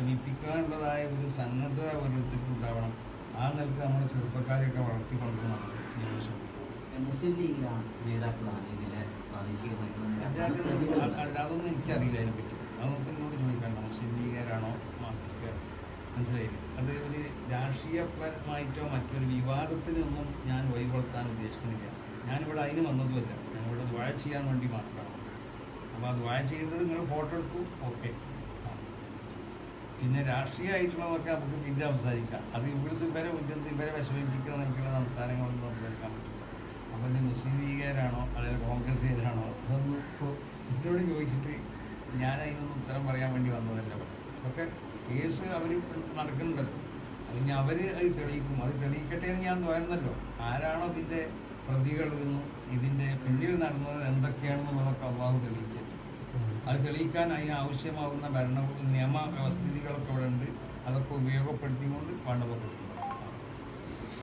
ക്ഷമിപ്പിക്കാനുള്ളതായ ഒരു സന്നദ്ധത ഓരോരുത്തർക്കും ഉണ്ടാവണം ആ നിലക്ക് നമ്മുടെ ചെറുപ്പക്കാരെയൊക്കെ വളർത്തിക്കൊണ്ടുവരണം ഞങ്ങൾ ശ്രമിക്കുന്നത് മുസ്ലിം ലീഗിലാണ് നേതാക്കളാണ് ഇതിലെ പ്രാദേശികമായിട്ടുള്ള അതൊന്നും അതൊന്നും എനിക്കറിയില്ല അതിനെപ്പറ്റി അതൊന്നും എന്നോട് ചോദിക്കണ്ട മുസ്ലിം ലീഗുകാരാണോ മാർക്സിസ്റ്റ് മനസ്സിലായില്ലേ അത് ഒരു രാഷ്ട്രീയപരമായിട്ടോ മറ്റൊരു വിവാദത്തിനൊന്നും ഞാൻ വഴികൊളുത്താൻ ഉദ്ദേശിക്കുന്നില്ല ഞാനിവിടെ അതിന് വന്നതുമല്ല ഞാനിവിടെ വാഴ ചെയ്യാൻ വേണ്ടി മാത്രമാണ് അപ്പോൾ അത് വാഴ ചെയ്തത് നിങ്ങൾ ഫോട്ടോ എടുത്തു ഓക്കെ പിന്നെ രാഷ്ട്രീയമായിട്ടുള്ളതൊക്കെ നമുക്ക് പിന്നെ സംസാരിക്കാം അത് ഇവിടുന്ന് ഇവരെ ഉന്നതി ഇവരെ വിഷമിപ്പിക്കുന്ന നിൽക്കുന്ന സംസാരങ്ങളൊന്നും സംസാരിക്കാൻ പറ്റില്ല അപ്പോൾ ഇത് മുസ്ലിം ലീഗുകാരാണോ അല്ലെങ്കിൽ കോൺഗ്രസ്സുകാരാണോ അതൊന്നും ഇപ്പോൾ ഇതിനോട് ചോദിച്ചിട്ട് ഞാൻ അതിനൊന്നും ഉത്തരം പറയാൻ വേണ്ടി വന്നതല്ല ഇവിടെ. അതൊക്കെ കേസ് അവർ നടക്കുന്നുണ്ടല്ലോ അതിന് അവർ അത് തെളിയിക്കും അത് തെളിയിക്കട്ടെ എന്ന് ഞാൻ തോന്നുന്നല്ലോ ആരാണോ ഇതിൻ്റെ പ്രതികളെന്നും ഇതിൻ്റെ പിന്നിൽ നടന്നത് എന്തൊക്കെയാണെന്നുള്ളതൊക്കെ അള്ളാഹു തെളിയിച്ചിട്ടുണ്ട് അത് തെളിയിക്കാൻ അതിന് ആവശ്യമാകുന്ന ഭരണ നിയമ വ്യവസ്ഥിതികളൊക്കെ ഇവിടെ ഉണ്ട് അതൊക്കെ ഉപയോഗപ്പെടുത്തിക്കൊണ്ട് വേണ്ടതൊക്കെ ചെയ്യും